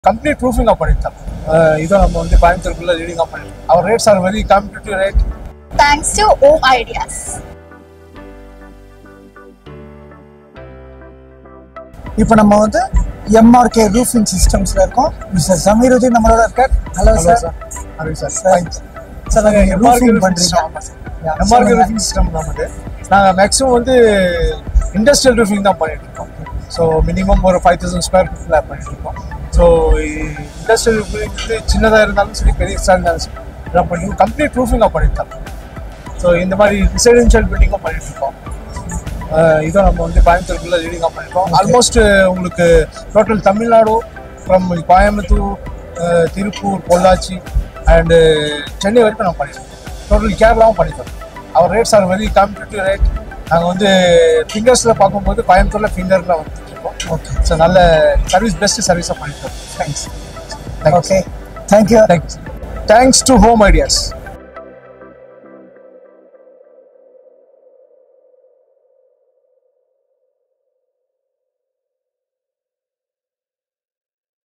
Complete ப்ரூஃபிங்காக பண்ணியிருக்கோம் இதை நம்ம வந்து கோயம்புத்தூருக்குள்ள லீடிங்காக பண்ணியிருக்கோம் our rates are very competitive rate thanks to Om Ideas. இப்போ நம்ம வந்து எம்ஆர்கே ரூஃபிங் சிஸ்டம்ஸ்ல இருக்கோம் மிஸ்டர் சமீருதீன் நம்மளோட இருக்கார் hello hello sir sir hello sir sir sir நாங்கள் ரூஃபிங் பண்றீங்க எம்ஆர்கே ரூஃபிங் சிஸ்டம் நமக்கு நாங்கள் மேக்ஸிமம் வந்து இண்டஸ்ட்ரியல் ரூஃபிங் தான் பண்ணிட்டு இருக்கோம் ஸோ மினிமம் ஒரு ஃபைவ் தௌசண்ட் ஸ்கொயர் ஃபீட்டில் பண்ணிட்டு இருக்கோம் ஸோ இண்டஸ்ட்ரியல் ரூஃபிங் வந்து சின்னதாக இருந்தாலும் சரி பெரிய இருந்தாலும் சரி எல்லாம் பண்ணி கம்ப்ளீட் ப்ரூஃபிங்காக பண்ணியிருக்கோம் ஸோ இந்த மாதிரி ரெசிடென்ஷியல் பில்டிங்கும் பண்ணிட்டு இருக்கோம் அஹ் இதை நம்ம வந்து கோயம்புத்தூருக்குள்ள லீடிங்காக பண்ணியிருக்கோம் ஆல்மோஸ்ட் உங்களுக்கு total Tamil Nadu from Coimbatore uh Tiruppur Pollachi and Chennai வரைக்கும் நம்ம பண்ணியிருக்கோம் டோட்டல் கேரளாவும் பண்ணியிருக்கோம் our rates are very competitive rate நாங்கள் வந்து ஃபிங்கர்ஸில் பார்க்கும்போது கோயம்புத்தூரில் ஃபிங்கரில் வந்துட்டு இருக்கோம் ஓகே ஸோ நல்ல சர்வீஸ் பெஸ்ட் சர்வீஸாக பண்ணியிருக்கோம் thanks okay thank you thanks thanks to home ideas